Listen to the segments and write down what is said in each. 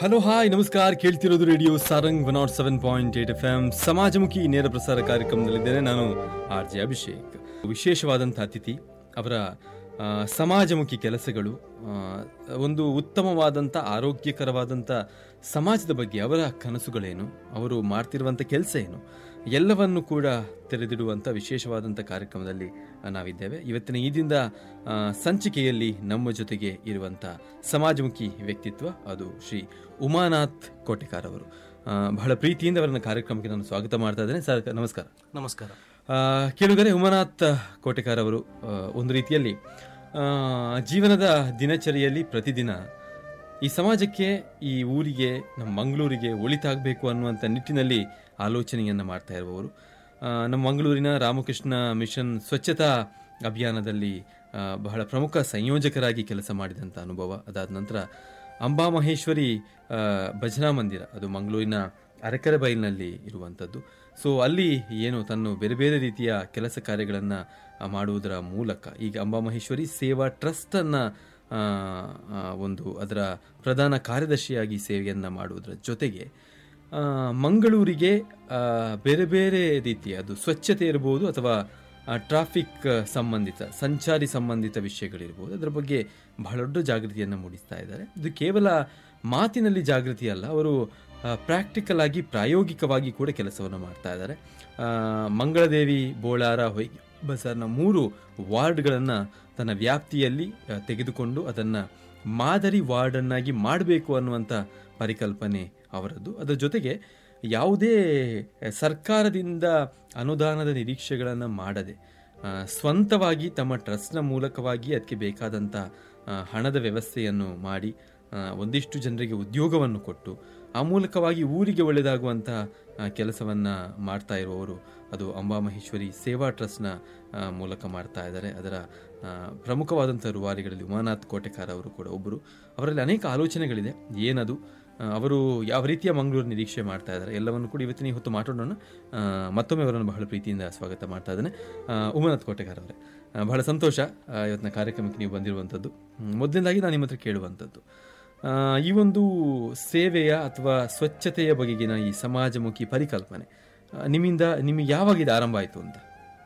Hello hi ನಮಸ್ಕಾರ ಕೇಳ್ತಿರೋದು radio Sarang one nought seven point eight F M ಸಮಾಜಮುಖಿ ನೇರ ಪ್ರಸಾರ ಕಾರ್ಯಕ್ರಮದಲ್ಲಿದ್ದೇನೆ ನಾನು ಆರ್ ಜೆ ಅಭಿಷೇಕ್ ವಿಶೇಷವಾದಂಥ ಅತಿಥಿ ಅವರ ಆ, ಸಮಾಜಮುಖಿ ಕೆಲಸಗಳು ಆ, ಒಂದು ಉತ್ತಮವಾದಂಥ ಆರೋಗ್ಯಕರವಾದಂಥ ಸಮಾಜದ ಬಗ್ಗೆ ಅವರ ಕನಸುಗಳೇನು ಅವರು ಮಾಡ್ತಿರುವಂಥ ಕೆಲಸ ಏನು ಎಲ್ಲವನ್ನು ಕೂಡ ತೆರೆದಿಡುವಂಥ ವಿಶೇಷವಾದಂಥ ಕಾರ್ಯಕ್ರಮದಲ್ಲಿ ಆ, ನಾವಿದ್ದೇವೆ ಇವತ್ತಿನ ಈ ದಿನದ ಆ, ಸಂಚಿಕೆಯಲ್ಲಿ ನಮ್ಮ ಜೊತೆಗೆ ಇರುವಂಥ ಸಮಾಜಮುಖಿ ವ್ಯಕ್ತಿತ್ವ ಅದು ಶ್ರೀ ಉಮಾನಾಥ್ ಕೋಟೆಕಾರ್ ಅವರು ಆ, ಬಹಳ ಪ್ರೀತಿಯಿಂದ ಅವರನ್ನ ಕಾರ್ಯಕ್ರಮಕ್ಕೆ ನಾನು ಸ್ವಾಗತ ಮಾಡ್ತಾ ಇದ್ದೇನೆ ಸರ್ ನಮಸ್ಕಾರ ನಮಸ್ಕಾರ ಆ, ಕೇಳುಗರೆ ಉಮಾನಾಥ್ ಕೋಟೆಕಾರ್ ಅವರು ಆ, ಒಂದು ರೀತಿಯಲ್ಲಿ ಆ, ಜೀವನದ ದಿನಚರಿಯಲ್ಲಿ ಪ್ರತಿದಿನ ಈ ಸಮಾಜಕ್ಕೆ ಈ ಊರಿಗೆ ನಮ್ಮ ಮಂಗಳೂರಿಗೆ ಒಳಿತಾಗಬೇಕು ಅನ್ನುವಂಥ ನಿಟ್ಟಿನಲ್ಲಿ ಆಲೋಚನೆಯನ್ನು ಮಾಡ್ತಾ ಇರುವವರು ಆ, ನಮ್ಮ ಮಂಗಳೂರಿನ ರಾಮಕೃಷ್ಣ ಮಿಷನ್ ಸ್ವಚ್ಛತಾ ಅಭಿಯಾನದಲ್ಲಿ ಆ, ಬಹಳ ಪ್ರಮುಖ ಸಂಯೋಜಕರಾಗಿ ಕೆಲಸ ಮಾಡಿದಂಥ ಅನುಭವ ಅದಾದ ನಂತರ ಅಂಬಾಮಹೇಶ್ವರಿ ಆ, ಭಜನಾ ಮಂದಿರ ಅದು ಮಂಗಳೂರಿನ ಅರಕೆರೆಬೈಲ್ನಲ್ಲಿ ಇರುವಂಥದ್ದು ಸೊ ಅಲ್ಲಿ ಏನು ತನ್ನ ಬೇರೆ ಬೇರೆ ರೀತಿಯ ಕೆಲಸ ಕಾರ್ಯಗಳನ್ನು ಮಾಡುವುದರ ಮೂಲಕ ಈಗ ಅಂಬಾಮಹೇಶ್ವರಿ ಸೇವಾ ಟ್ರಸ್ಟನ್ನು ಒಂದು ಅದರ ಪ್ರಧಾನ ಕಾರ್ಯದರ್ಶಿಯಾಗಿ ಸೇವೆಯನ್ನು ಮಾಡುವುದರ ಜೊತೆಗೆ ಆ, ಮಂಗಳೂರಿಗೆ ಆ, ಬೇರೆ ಬೇರೆ ರೀತಿಯ ಅದು ಸ್ವಚ್ಛತೆ ಇರಬಹುದು ಅಥವಾ ಟ್ರಾಫಿಕ್ ಸಂಬಂಧಿತ ಸಂಚಾರಿ ಸಂಬಂಧಿತ ವಿಷಯಗಳಿರ್ಬೋದು ಅದರ ಬಗ್ಗೆ ಬಹಳ ದೊಡ್ಡ ಜಾಗೃತಿಯನ್ನು ಮೂಡಿಸ್ತಾ ಇದ್ದಾರೆ ಇದು ಕೇವಲ ಮಾತಿನಲ್ಲಿ ಜಾಗೃತಿ ಅಲ್ಲ ಅವರು ಪ್ರಾಕ್ಟಿಕಲ್ ಆಗಿ ಪ್ರಾಯೋಗಿಕವಾಗಿ ಕೂಡ ಕೆಲಸವನ್ನು ಮಾಡ್ತಾ ಇದ್ದಾರೆ ಆ, ಮಂಗಳದೇವಿ ಬೋಳಾರ ಹೊಯ್ಗೆ ಬಜಾರ್ನ ಮೂರು ವಾರ್ಡ್ಗಳನ್ನು ತನ್ನ ವ್ಯಾಪ್ತಿಯಲ್ಲಿ ಆ, ತೆಗೆದುಕೊಂಡು ಅದನ್ನು ಮಾದರಿ ವಾರ್ಡನ್ನಾಗಿ ಮಾಡಬೇಕು ಅನ್ನುವಂಥ ಪರಿಕಲ್ಪನೆ ಅವರದ್ದು ಅದರ ಜೊತೆಗೆ ಯಾವುದೇ ಸರ್ಕಾರದಿಂದ ಅನುದಾನದ ನಿರೀಕ್ಷೆಗಳನ್ನು ಮಾಡದೆ ಆ, ಸ್ವಂತವಾಗಿ ತಮ್ಮ ಟ್ರಸ್ಟ್ನ ಮೂಲಕವಾಗಿ ಅದಕ್ಕೆ ಬೇಕಾದಂಥ ಆ, ಹಣದ ವ್ಯವಸ್ಥೆಯನ್ನು ಮಾಡಿ ಆ, ಒಂದಿಷ್ಟು ಜನರಿಗೆ ಉದ್ಯೋಗವನ್ನು ಕೊಟ್ಟು ಆ ಮೂಲಕವಾಗಿ ಊರಿಗೆ ಒಳ್ಳೆಯದಾಗುವಂಥ ಕೆಲಸವನ್ನು ಮಾಡ್ತಾ ಇರುವವರು ಅದು ಅಂಬಾಮಹೇಶ್ವರಿ ಸೇವಾ ಟ್ರಸ್ಟ್ನ ಆ, ಮೂಲಕ ಮಾಡ್ತಾ ಇದ್ದಾರೆ ಅದರ ಆ, ಪ್ರಮುಖವಾದಂಥ ರೂವಾರಿಗಳಲ್ಲಿ ಉಮಾನಾಥ್ ಕೋಟೆಕಾರ ಅವರು ಕೂಡ ಒಬ್ಬರು ಅವರಲ್ಲಿ ಅನೇಕ ಆಲೋಚನೆಗಳಿದೆ ಏನದು ಆ, ಅವರು ಯಾವ ರೀತಿಯ ಮಂಗಳೂರು ನಿರೀಕ್ಷೆ ಮಾಡ್ತಾ ಇದ್ದಾರೆ ಎಲ್ಲವನ್ನು ಕೂಡ ಇವತ್ತಿನ ಈ ಹೊತ್ತು ಮಾತಾಡೋಣ ಆ, ಮತ್ತೊಮ್ಮೆ ಅವರನ್ನು ಬಹಳ ಪ್ರೀತಿಯಿಂದ ಸ್ವಾಗತ ಮಾಡ್ತಾ ಇದ್ದೇನೆ ಆ, ಉಮಾನಾಥ್ ಕೋಟೆಕಾರ ಅವರೇ ಆ, ಬಹಳ ಸಂತೋಷ ಆ, ಇವತ್ತಿನ ಕಾರ್ಯಕ್ರಮಕ್ಕೆ ನೀವು ಬಂದಿರುವಂಥದ್ದು ಹ್ಮ್, ಮೊದಲನೇದಾಗಿ ನಾನು ನಿಮ್ಮ ಹತ್ರ ಕೇಳುವಂಥದ್ದು ಆ, ಈ ಒಂದು ಸೇವೆಯ ಅಥವಾ ಸ್ವಚ್ಛತೆಯ ಬಗೆಗಿನ ಈ ಸಮಾಜಮುಖಿ ಪರಿಕಲ್ಪನೆ ಆ, ನಿಮ್ಮಿಂದ ನಿಮಗೆ ಯಾವಾಗ ಇದು ಆರಂಭ ಆಯಿತು ಅಂತ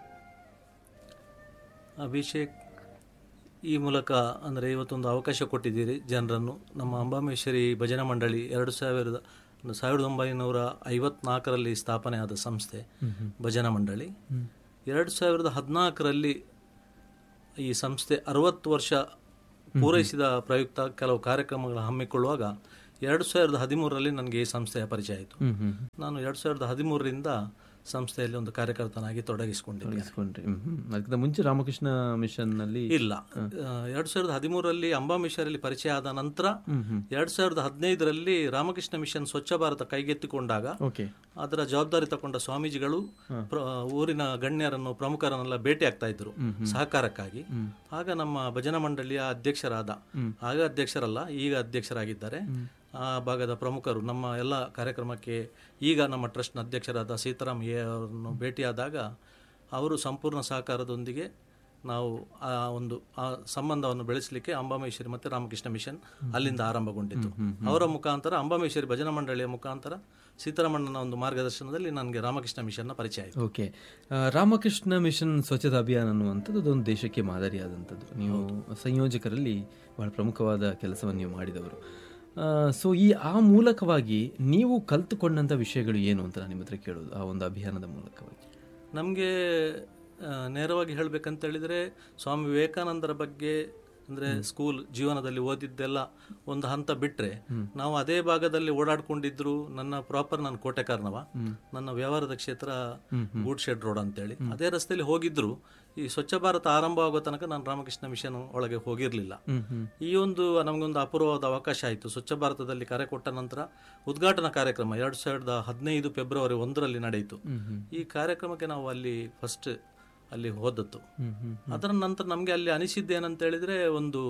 ಅಭಿಷೇಕ್ ಈ ಮೂಲಕ ಅಂದರೆ ಇವತ್ತೊಂದು ಅವಕಾಶ ಕೊಟ್ಟಿದ್ದೀರಿ ಜನರನ್ನು ನಮ್ಮ ಅಂಬಾಮೇಶ್ವರಿ ಭಜನಾ ಮಂಡಳಿ ಎರಡು ಸಾವಿರದ ಒಂದು ಸಾವಿರದ ಒಂಬೈನೂರ ಐವತ್ನಾಲ್ಕರಲ್ಲಿ ಸ್ಥಾಪನೆ ಆದ ಸಂಸ್ಥೆ ಭಜನಾ ಮಂಡಳಿ ಎರಡು ಸಾವಿರದ ಹದಿನಾಲ್ಕರಲ್ಲಿ ಈ ಸಂಸ್ಥೆ ಅರವತ್ತು ವರ್ಷ ಪೂರೈಸಿದ ಪ್ರಯುಕ್ತ ಕೆಲವು ಕಾರ್ಯಕ್ರಮಗಳ ಹಮ್ಮಿಕೊಳ್ಳುವಾಗ ಎರಡು ಸಾವಿರದ ಹದಿಮೂರರಲ್ಲಿ ನನಗೆ ಈ ಸಂಸ್ಥೆಯ ಪರಿಚಯ ಆಯಿತು ನಾನು ಎರಡು ಸಾವಿರದ ಹದಿಮೂರರಿಂದ ಸಂಸ್ಥೆಯಲ್ಲಿ ಒಂದು ಕಾರ್ಯಕರ್ತನಾಗಿ ತೊಡಗಿಸಿಕೊಂಡಿದ್ದೆ ಇಸ್ಕೊಂಡ್ರಿ ಹ್ಮ್, ಹ್ಮ್. ಅದಕ್ಕಿಂತ ಮುಂಚೆ ರಾಮಕೃಷ್ಣ ಮಿಷನ್ನಲ್ಲಿ ಇಲ್ಲ ಎರಡ್ ಸಾವಿರದ ಹದಿಮೂರರಲ್ಲಿ ಅಂಬಾಮಿಷರಲ್ಲಿ ಪರಿಚಯ ಆದ ನಂತರ ಎರಡ್ ಸಾವಿರದ ಹದಿನೈದರಲ್ಲಿ ರಾಮಕೃಷ್ಣ ಮಿಷನ್ ಸ್ವಚ್ಛ ಭಾರತ ಕೈಗೆತ್ತಿಕೊಂಡಾಗ ಓಕೆ ಅದರ ಜವಾಬ್ದಾರಿ ತಗೊಂಡ ಸ್ವಾಮೀಜಿಗಳು ಪ್ರ- ಊರಿನ ಗಣ್ಯರನ್ನು ಪ್ರಮುಖರನ್ನೆಲ್ಲ ಭೇಟಿ ಆಗ್ತಾ ಇದ್ರು ಸಹಕಾರಕ್ಕಾಗಿ ಆಗ ನಮ್ಮ ಭಜನಾ ಮಂಡಳಿಯ ಅಧ್ಯಕ್ಷರಾದ ಆಗ ಅಧ್ಯಕ್ಷರಲ್ಲ ಈಗ ಅಧ್ಯಕ್ಷರಾಗಿದ್ದಾರೆ ಆ ಭಾಗದ ಪ್ರಮುಖರು ನಮ್ಮ ಎಲ್ಲ ಕಾರ್ಯಕ್ರಮಕ್ಕೆ ಈಗ ನಮ್ಮ ಟ್ರಸ್ಟ್ನ ಅಧ್ಯಕ್ಷರಾದ ಸೀತಾರಾಮ್ ಎ ಅವರನ್ನು ಭೇಟಿಯಾದಾಗ ಅವರು ಸಂಪೂರ್ಣ ಸಹಕಾರದೊಂದಿಗೆ ನಾವು ಆ ಒಂದು ಆ ಸಂಬಂಧವನ್ನು ಬೆಳೆಸಲಿಕ್ಕೆ ಅಂಬಾಮೇಶ್ವರಿ ಮತ್ತು ರಾಮಕೃಷ್ಣ ಮಿಷನ್ ಅಲ್ಲಿಂದ ಆರಂಭಗೊಂಡಿತು ಅವರ ಮುಖಾಂತರ ಅಂಬಾಮೇಶ್ವರಿ ಭಜನಾ ಮಂಡಳಿಯ ಮುಖಾಂತರ ಸೀತಾರಾಮಣ್ಣನ ಒಂದು ಮಾರ್ಗದರ್ಶನದಲ್ಲಿ ನನಗೆ ರಾಮಕೃಷ್ಣ ಮಿಷನ್ನ ಪರಿಚಯ ಆಯಿತು ಓಕೆ ಆ, ರಾಮಕೃಷ್ಣ ಮಿಷನ್ ಸ್ವಚ್ಛತಾ ಅಭಿಯಾನ ಅನ್ನುವಂಥದ್ದು ಅದೊಂದು ದೇಶಕ್ಕೆ ಮಾದರಿಯಾದಂಥದ್ದು ನೀವು ಸಂಯೋಜಕರಲ್ಲಿ ಬಹಳ ಪ್ರಮುಖವಾದ ಕೆಲಸವನ್ನು ನೀವು ಮಾಡಿದವರು ಸೊ ಈ ಆ ಮೂಲಕವಾಗಿ ನೀವು ಕಲ್ತುಕೊಂಡಂಥ ವಿಷಯಗಳು ಏನು ಅಂತ ನಾನು ನಿಮ್ಮ ಹತ್ರ ಕೇಳೋದು ಆ ಒಂದು ಅಭಿಯಾನದ ಮೂಲಕವಾಗಿ ನಮಗೆ ನೇರವಾಗಿ ಹೇಳಬೇಕಂತ ಹೇಳಿದರೆ ಸ್ವಾಮಿ ವಿವೇಕಾನಂದರ ಬಗ್ಗೆ ಅಂದರೆ ಸ್ಕೂಲ್ ಜೀವನದಲ್ಲಿ ಓದಿದ್ದೆಲ್ಲ ಒಂದು ಹಂತ ಬಿಟ್ಟರೆ ನಾವು ಅದೇ ಭಾಗದಲ್ಲಿ ಓಡಾಡ್ಕೊಂಡಿದ್ರು ನನ್ನ ಪ್ರಾಪರ್ ನಾನು ಕೋಟೆಕಾರ್ನವ ನನ್ನ ವ್ಯವಹಾರದ ಕ್ಷೇತ್ರ ಗೂಡ್ ಶೆಡ್ ರೋಡ್ ಅಂತೇಳಿ ಅದೇ ರಸ್ತೆಯಲ್ಲಿ ಹೋಗಿದ್ರು ಈ ಸ್ವಚ್ಛ ಭಾರತ ಆರಂಭ ಆಗೋ ತನಕ ನಾನು ರಾಮಕೃಷ್ಣ ಮಿಷನ್ ಒಳಗೆ ಹೋಗಿರಲಿಲ್ಲ ಈ ಒಂದು ನಮಗೊಂದು ಅಪೂರ್ವವಾದ ಅವಕಾಶ ಆಯಿತು ಸ್ವಚ್ಛ ಭಾರತದಲ್ಲಿ ಕರೆ ಕೊಟ್ಟ ನಂತರ ಉದ್ಘಾಟನಾ ಕಾರ್ಯಕ್ರಮ ಎರಡು ಸಾವಿರದ ಹದಿನೈದು ಫೆಬ್ರವರಿ ಒಂದರಲ್ಲಿ ನಡೆಯಿತು ಈ ಕಾರ್ಯಕ್ರಮಕ್ಕೆ ನಾವು ಅಲ್ಲಿ ಫಸ್ಟ್ ಅಲ್ಲಿ ಹೋದದ್ದು ಅದರ ನಂತರ ನಮಗೆ ಅಲ್ಲಿ ಅನಿಸಿದ್ದು ಏನಂತ ಹೇಳಿದ್ರೆ ಒಂದು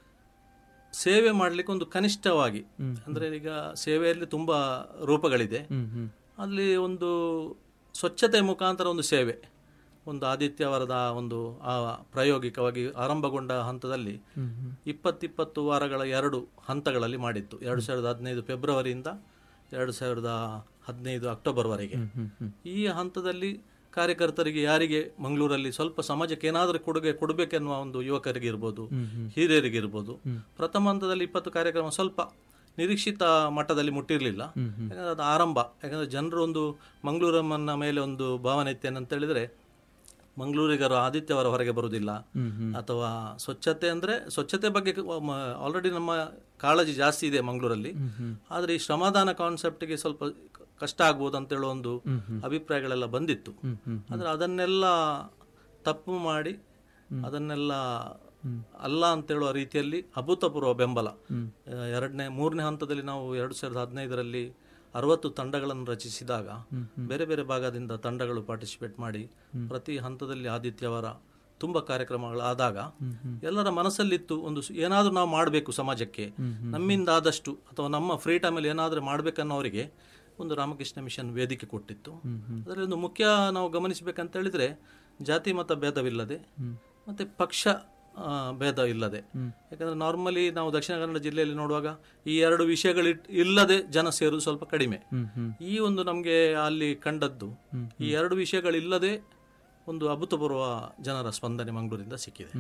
ಸೇವೆ ಮಾಡಲಿಕ್ಕೆ ಒಂದು ಕನಿಷ್ಠವಾಗಿ ಅಂದ್ರೆ ಈಗ ಸೇವೆಯಲ್ಲಿ ತುಂಬಾ ರೂಪಗಳಿದೆ ಅಲ್ಲಿ ಒಂದು ಸ್ವಚ್ಛತೆ ಮುಖಾಂತರ ಒಂದು ಸೇವೆ ಒಂದು ಆದಿತ್ಯವರದ ಒಂದು ಆ ಪ್ರಾಯೋಗಿಕವಾಗಿ ಆರಂಭಗೊಂಡ ಹಂತದಲ್ಲಿ ಇಪ್ಪತ್ತಿಪ್ಪತ್ತು ವಾರಗಳ ಎರಡು ಹಂತಗಳಲ್ಲಿ ಮಾಡಿತ್ತು ಎರಡು ಸಾವಿರದ ಹದಿನೈದು ಫೆಬ್ರವರಿಯಿಂದ ಎರಡು ಸಾವಿರದ ಹದಿನೈದು ಅಕ್ಟೋಬರ್ವರೆಗೆ ಈ ಹಂತದಲ್ಲಿ ಕಾರ್ಯಕರ್ತರಿಗೆ ಯಾರಿಗೆ ಮಂಗಳೂರಲ್ಲಿ ಸ್ವಲ್ಪ ಸಮಾಜಕ್ಕೆ ಏನಾದರೂ ಕೊಡುಗೆ ಕೊಡಬೇಕೆನ್ನುವ ಒಂದು ಯುವಕರಿಗೆ ಇರ್ಬೋದು ಹಿರಿಯರಿಗೆ ಇರ್ಬೋದು ಪ್ರಥಮ ಹಂತದಲ್ಲಿ ಇಪ್ಪತ್ತು ಕಾರ್ಯಕ್ರಮ ಸ್ವಲ್ಪ ನಿರೀಕ್ಷಿತ ಮಟ್ಟದಲ್ಲಿ ಮುಟ್ಟಿರಲಿಲ್ಲ ಯಾಕಂದ್ರೆ ಅದು ಆರಂಭ ಯಾಕಂದ್ರೆ ಜನರು ಒಂದು ಮಂಗಳೂರಮ್ಮನ ಮೇಲೆ ಒಂದು ಭಾವನೆ ಇತ್ತೇನಂತ ಹೇಳಿದ್ರೆ ಮಂಗಳೂರಿಗರು ಆದಿತ್ಯವಾರ ಹೊರಗೆ ಬರುವುದಿಲ್ಲ ಅಥವಾ ಸ್ವಚ್ಛತೆ ಅಂದ್ರೆ ಸ್ವಚ್ಛತೆ ಬಗ್ಗೆ ಆಲ್ರೆಡಿ ನಮ್ಮ ಕಾಳಜಿ ಜಾಸ್ತಿ ಇದೆ ಮಂಗಳೂರಲ್ಲಿ ಆದ್ರೆ ಈ ಶ್ರಮದಾನ ಕಾನ್ಸೆಪ್ಟ್ಗೆ ಸ್ವಲ್ಪ ಕಷ್ಟ ಆಗ್ಬೋದು ಅಂತ ಹೇಳೋ ಒಂದು ಅಭಿಪ್ರಾಯಗಳೆಲ್ಲ ಬಂದಿತ್ತು ಆದ್ರೆ ಅದನ್ನೆಲ್ಲ ತಪ್ಪು ಮಾಡಿ ಅದನ್ನೆಲ್ಲ ಅಲ್ಲ ಅಂತ ಹೇಳುವ ರೀತಿಯಲ್ಲಿ ಅಭೂತಪೂರ್ವ ಬೆಂಬಲ ಆ, ಎರಡನೇ ಮೂರನೇ ಹಂತದಲ್ಲಿ ನಾವು ಎರಡು ಸಾವಿರದ ಹದಿನೈದರಲ್ಲಿ ಅರವತ್ತು ತಂಡಗಳನ್ನು ರಚಿಸಿದಾಗ ಬೇರೆ ಬೇರೆ ಭಾಗದಿಂದ ತಂಡಗಳು ಪಾರ್ಟಿಸಿಪೇಟ್ ಮಾಡಿ ಪ್ರತಿ ಹಂತದಲ್ಲಿ ಆದಿತ್ಯವಾರ ತುಂಬ ಕಾರ್ಯಕ್ರಮಗಳಾದಾಗ ಎಲ್ಲರ ಮನಸ್ಸಲ್ಲಿತ್ತು ಒಂದು ಸ್- ಏನಾದ್ರೂ ನಾವು ಮಾಡಬೇಕು ಸಮಾಜಕ್ಕೆ ನಮ್ಮಿಂದ ಆದಷ್ಟು ಅಥವಾ ನಮ್ಮ ಫ್ರೀ ಟೈಮಲ್ಲಿ ಏನಾದರೂ ಮಾಡಬೇಕನ್ನೋರಿಗೆ ಒಂದು ರಾಮಕೃಷ್ಣ ಮಿಷನ್ ವೇದಿಕೆ ಕೊಟ್ಟಿತ್ತು ಅದರಲ್ಲಿ ಒಂದು ಮುಖ್ಯ ನಾವು ಗಮನಿಸಬೇಕಂತ ಹೇಳಿದ್ರೆ ಜಾತಿ ಮತ ಭೇದವಿಲ್ಲದೆ ಮತ್ತೆ ಪಕ್ಷ ಆ, ಭೇದ ಇಲ್ಲದೆ ಯಾಕಂದ್ರೆ ನಾರ್ಮಲಿ ನಾವು ದಕ್ಷಿಣ ಕನ್ನಡ ಜಿಲ್ಲೆಯಲ್ಲಿ ನೋಡುವಾಗ ಈ ಎರಡು ವಿಷಯಗಳು ಇಲ್ಲದೆ ಜನ ಸೇರುವುದು ಸ್ವಲ್ಪ ಕಡಿಮೆ ಈ ಒಂದು ನಮಗೆ ಅಲ್ಲಿ ಕಂಡದ್ದು ಈ ಎರಡು ವಿಷಯಗಳಿಲ್ಲದೆ ಒಂದು ಅಭೂತಪೂರ್ವ ಜನರ ಸ್ಪಂದನೆ ಮಂಗಳೂರಿಂದ ಸಿಕ್ಕಿದೆ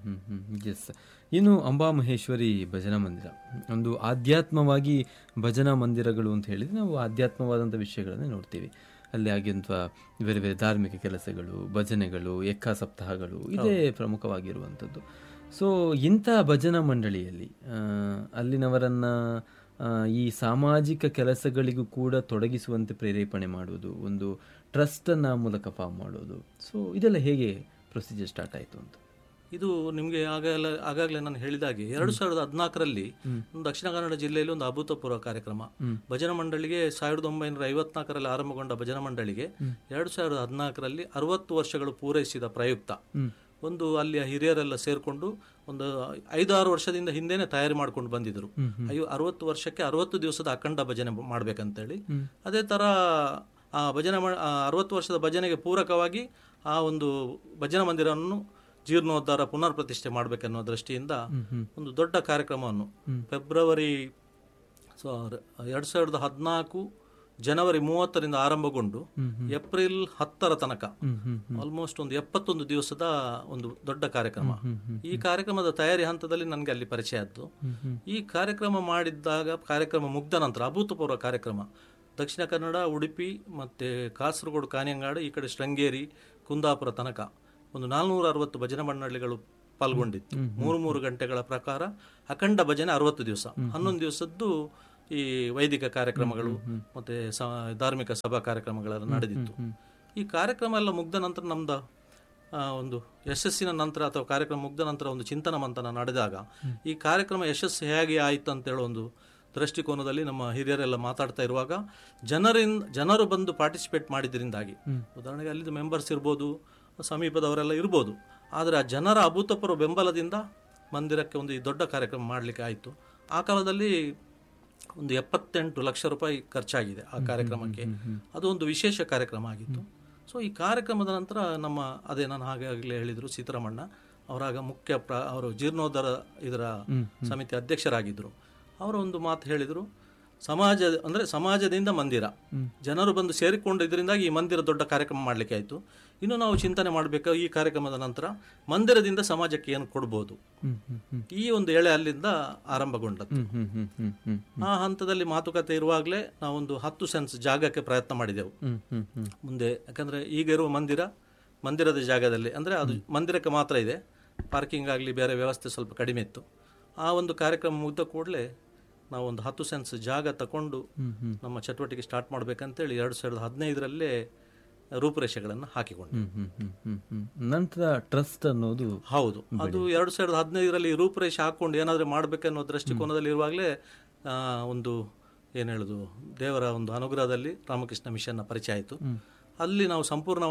ಎಸ್ ಇನ್ನು ಅಂಬಾಮಹೇಶ್ವರಿ ಭಜನಾ ಮಂದಿರ ಒಂದು ಆಧ್ಯಾತ್ಮವಾಗಿ ಭಜನಾ ಮಂದಿರಗಳು ಅಂತ ಹೇಳಿದ್ರೆ ನಾವು ಆಧ್ಯಾತ್ಮವಾದಂಥ ವಿಷಯಗಳನ್ನೇ ನೋಡ್ತೀವಿ ಅಲ್ಲಿ ಆಗಿರುವಂಥ ಬೇರೆ ಬೇರೆ ಧಾರ್ಮಿಕ ಕೆಲಸಗಳು ಭಜನೆಗಳು ಎಕ್ಕ ಸಪ್ತಾಹಗಳು ಇದೇ ಪ್ರಮುಖವಾಗಿರುವಂಥದ್ದು ಸೊ ಇಂಥ ಭಜನಾ ಮಂಡಳಿಯಲ್ಲಿ ಆ, ಅಲ್ಲಿನವರನ್ನ ಆ, ಈ ಸಾಮಾಜಿಕ ಕೆಲಸಗಳಿಗೂ ಕೂಡ ತೊಡಗಿಸುವಂತೆ ಪ್ರೇರೇಪಣೆ ಮಾಡುವುದು ಒಂದು ಟ್ರಸ್ಟನ್ನು ಮೂಲಕ ಫಾರ್ಮ್ ಮಾಡೋದು ಸೊ ಇದೆಲ್ಲ ಹೇಗೆ ಪ್ರೊಸೀಜರ್ ಸ್ಟಾರ್ಟ್ ಆಯಿತು ಅಂತ ಇದು ನಿಮಗೆ ಆಗಾಗಲೇ ಆಗಾಗಲೇ ನಾನು ಹೇಳಿದಾಗೆ ಎರಡು ಸಾವಿರದ ಹದಿನಾಲ್ಕರಲ್ಲಿ ದಕ್ಷಿಣ ಕನ್ನಡ ಜಿಲ್ಲೆಯಲ್ಲಿ ಒಂದು ಅಭೂತಪೂರ್ವ ಕಾರ್ಯಕ್ರಮ ಭಜನಾ ಮಂಡಳಿಗೆ ಸಾವಿರದ ಒಂಬೈನೂರ ಐವತ್ನಾಲ್ಕರಲ್ಲಿ ಆರಂಭಗೊಂಡ ಭಜನಾ ಮಂಡಳಿಗೆ ಎರಡು ಸಾವಿರದ ಹದಿನಾಲ್ಕರಲ್ಲಿ ಅರವತ್ತು ವರ್ಷಗಳು ಪೂರೈಸಿದ ಪ್ರಯುಕ್ತ ಒಂದು ಅಲ್ಲಿಯ ಹಿರಿಯರೆಲ್ಲ ಸೇರಿಕೊಂಡು ಒಂದು ಐದಾರು ವರ್ಷದಿಂದ ಹಿಂದೆನೆ ತಯಾರಿ ಮಾಡ್ಕೊಂಡು ಬಂದಿದ್ರು ಅಯ್ಯೋ ಅರವತ್ತು ವರ್ಷಕ್ಕೆ ಅರವತ್ತು ದಿವಸದ ಅಖಂಡ ಭಜನೆ ಮಾಡ್ಬೇಕಂತೇಳಿ ಅದೇ ತರ ಆ ಭಜನೆ ಮಾ- ಆ ಅರವತ್ತು ವರ್ಷದ ಭಜನೆಗೆ ಪೂರಕವಾಗಿ ಆ ಒಂದು ಭಜನಾ ಮಂದಿರವನ್ನು ಜೀರ್ಣೋದ್ಧಾರ ಪುನರ್ ಪ್ರತಿಷ್ಠೆ ಮಾಡಬೇಕನ್ನೋ ದೃಷ್ಟಿಯಿಂದ ಒಂದು ದೊಡ್ಡ ಕಾರ್ಯಕ್ರಮವನ್ನು ಫೆಬ್ರವರಿ ಎರಡು ಸಾವಿರದ ಹದಿನಾಲ್ಕು ಜನವರಿ ಮೂವತ್ತರಿಂದ ಆರಂಭಗೊಂಡು ಏಪ್ರಿಲ್ ಹತ್ತರ ತನಕ ಆಲ್ಮೋಸ್ಟ್ ಒಂದು ಎಪ್ಪತ್ತೊಂದು ದಿವಸದ ಒಂದು ದೊಡ್ಡ ಕಾರ್ಯಕ್ರಮ ಈ ಕಾರ್ಯಕ್ರಮದ ತಯಾರಿ ಹಂತದಲ್ಲಿ ನನಗೆ ಅಲ್ಲಿ ಪರಿಚಯ ಆದ್ದು ಈ ಕಾರ್ಯಕ್ರಮ ಮಾಡಿದ್ದಾಗ ಕಾರ್ಯಕ್ರಮ ಮುಗ್ದ ನಂತರ ಅಭೂತಪೂರ್ವ ಕಾರ್ಯಕ್ರಮ ದಕ್ಷಿಣ ಕನ್ನಡ ಉಡುಪಿ ಮತ್ತೆ ಕಾಸರಗೋಡು ಕಾನಿಯಂಗಾಡು ಈ ಕಡೆ ಶೃಂಗೇರಿ ಕುಂದಾಪುರ ತನಕ ಒಂದು ನಾಲ್ನೂರ ಅರವತ್ತು ಭಜನಾ ಮಂಡಳಿಗಳು ಪಾಲ್ಗೊಂಡಿತ್ತು ಮೂರು ಮೂರು ಗಂಟೆಗಳ ಪ್ರಕಾರ ಅಖಂಡ ಭಜನೆ ಅರವತ್ತು ದಿವಸ ಹನ್ನೊಂದು ದಿವಸದ್ದು ಈ ವೈದಿಕ ಕಾರ್ಯಕ್ರಮಗಳು ಮತ್ತೆ ಸ- ಧಾರ್ಮಿಕ ಸಭಾ ಕಾರ್ಯಕ್ರಮಗಳೆಲ್ಲ ನಡೆದಿತ್ತು ಈ ಕಾರ್ಯಕ್ರಮ ಎಲ್ಲ ಮುಗ್ದ ನಂತರ ನಮ್ದು ಆ, ಒಂದು ಯಶಸ್ಸಿನ ನಂತರ ಅಥವಾ ಕಾರ್ಯಕ್ರಮ ಮುಗ್ದ ನಂತರ ಒಂದು ಚಿಂತನ ಮಂಥನ ನಡೆದಾಗ ಈ ಕಾರ್ಯಕ್ರಮ ಯಶಸ್ಸು ಹೇಗೆ ಆಯಿತು ಅಂತ ಹೇಳೋ ಒಂದು ದೃಷ್ಟಿಕೋನದಲ್ಲಿ ನಮ್ಮ ಹಿರಿಯರೆಲ್ಲ ಮಾತಾಡ್ತಾ ಇರುವಾಗ ಜನರಿಂದ ಜನರು ಬಂದು ಪಾರ್ಟಿಸಿಪೇಟ್ ಮಾಡಿದ್ರಿಂದಾಗಿ ಉದಾಹರಣೆಗೆ ಅಲ್ಲಿದ್ದ ಮೆಂಬರ್ಸ್ ಇರ್ಬೋದು ಸಮೀಪದವರೆಲ್ಲ ಇರ್ಬೋದು ಆದರೆ ಆ ಜನರ ಅಭೂತಪೂರ್ವ ಬೆಂಬಲದಿಂದ ಮಂದಿರಕ್ಕೆ ಒಂದು ಈ ದೊಡ್ಡ ಕಾರ್ಯಕ್ರಮ ಮಾಡಲಿಕ್ಕೆ ಆಯಿತು ಆ ಕಾಲದಲ್ಲಿ ಒಂದು ಎಪ್ಪತ್ತೆಂಟು ಲಕ್ಷ ರೂಪಾಯಿ ಖರ್ಚಾಗಿದೆ ಆ ಕಾರ್ಯಕ್ರಮಕ್ಕೆ ಅದು ಒಂದು ವಿಶೇಷ ಕಾರ್ಯಕ್ರಮ ಆಗಿತ್ತು ಸೊ ಈ ಕಾರ್ಯಕ್ರಮದ ನಂತರ ನಮ್ಮ ಅದೇ ನಾನು ಹಾಗಾಗಲೇ ಹೇಳಿದರು ಸೀತಾರಾಮಣ್ಣ ಅವರಾಗ ಮುಖ್ಯ ಪ್ರ ಅವರು ಜೀರ್ಣೋದ್ಧಾರ ಇದರ ಸಮಿತಿ ಅಧ್ಯಕ್ಷರಾಗಿದ್ದರು ಅವರು ಒಂದು ಮಾತು ಹೇಳಿದರು ಸಮಾಜ ಅಂದರೆ ಸಮಾಜದಿಂದ ಮಂದಿರ ಜನರು ಬಂದು ಸೇರಿಕೊಂಡು ಇದರಿಂದಾಗಿ ಈ ಮಂದಿರ ದೊಡ್ಡ ಕಾರ್ಯಕ್ರಮ ಮಾಡಲಿಕ್ಕೆ ಆಯಿತು ಇನ್ನು ನಾವು ಚಿಂತನೆ ಮಾಡಬೇಕು ಈ ಕಾರ್ಯಕ್ರಮದ ನಂತರ ಮಂದಿರದಿಂದ ಸಮಾಜಕ್ಕೆ ಏನು ಕೊಡ್ಬೋದು ಈ ಒಂದು ಎಳೆ ಅಲ್ಲಿಂದ ಆರಂಭಗೊಂಡದ್ದು ಹ್ಮ್ ಹ್ಮ್ ಹ್ಮ್ ಹ್ಮ್ ಆ ಹಂತದಲ್ಲಿ ಮಾತುಕತೆ ಇರುವಾಗಲೇ ನಾವೊಂದು ಹತ್ತು ಸೆನ್ಸ್ ಜಾಗಕ್ಕೆ ಪ್ರಯತ್ನ ಮಾಡಿದೆವು ಹ್ಮ್ ಹ್ಮ್ ಹ್ಮ್ ಮುಂದೆ ಯಾಕಂದ್ರೆ ಈಗ ಇರುವ ಮಂದಿರ ಮಂದಿರದ ಜಾಗದಲ್ಲಿ ಅಂದ್ರೆ ಅದು ಮಂದಿರಕ್ಕೆ ಮಾತ್ರ ಇದೆ ಪಾರ್ಕಿಂಗ್ ಆಗಲಿ ಬೇರೆ ವ್ಯವಸ್ಥೆ ಸ್ವಲ್ಪ ಕಡಿಮೆ ಇತ್ತು ಆ ಒಂದು ಕಾರ್ಯಕ್ರಮ ಮುಗ್ದ ಕೂಡಲೇ ನಾವು ಒಂದು ಹತ್ತು ಸೆನ್ಸ್ ಜಾಗ ತಕೊಂಡು ನಮ್ಮ ಚಟುವಟಿಕೆ ಸ್ಟಾರ್ಟ್ ಮಾಡ್ಬೇಕಂತೇಳಿ ಎರಡು ಸಾವಿರದ ಹದಿನೈದರಲ್ಲೇ ರೂಪುರೇಷೆಗಳನ್ನು ಹಾಕಿಕೊಂಡು ಹ್ಮ್ ಹ್ಮ್ ಹ್ಮ್ ಹ್ಮ್ ಹ್ಮ್ ನಂತರ ಟ್ರಸ್ಟ್ ಅನ್ನೋದು ಹೌದು ಅದು ಎರಡು ಸಾವಿರದ ಹದಿನೈದರಲ್ಲಿ ರೂಪುರೇಷೆ ಹಾಕೊಂಡು ಏನಾದರೂ ಮಾಡಬೇಕನ್ನೋ ದೃಷ್ಟಿಕೋನದಲ್ಲಿ ಇರುವಾಗಲೇ ಆ, ಒಂದು ಏನು ಹೇಳೋದು ದೇವರ ಒಂದು ಅನುಗ್ರಹದಲ್ಲಿ ರಾಮಕೃಷ್ಣ ಮಿಷನ್ನ ಪರಿಚಯ ಆಯಿತು ಅಲ್ಲಿ ನಾವು ಸಂಪೂರ್ಣ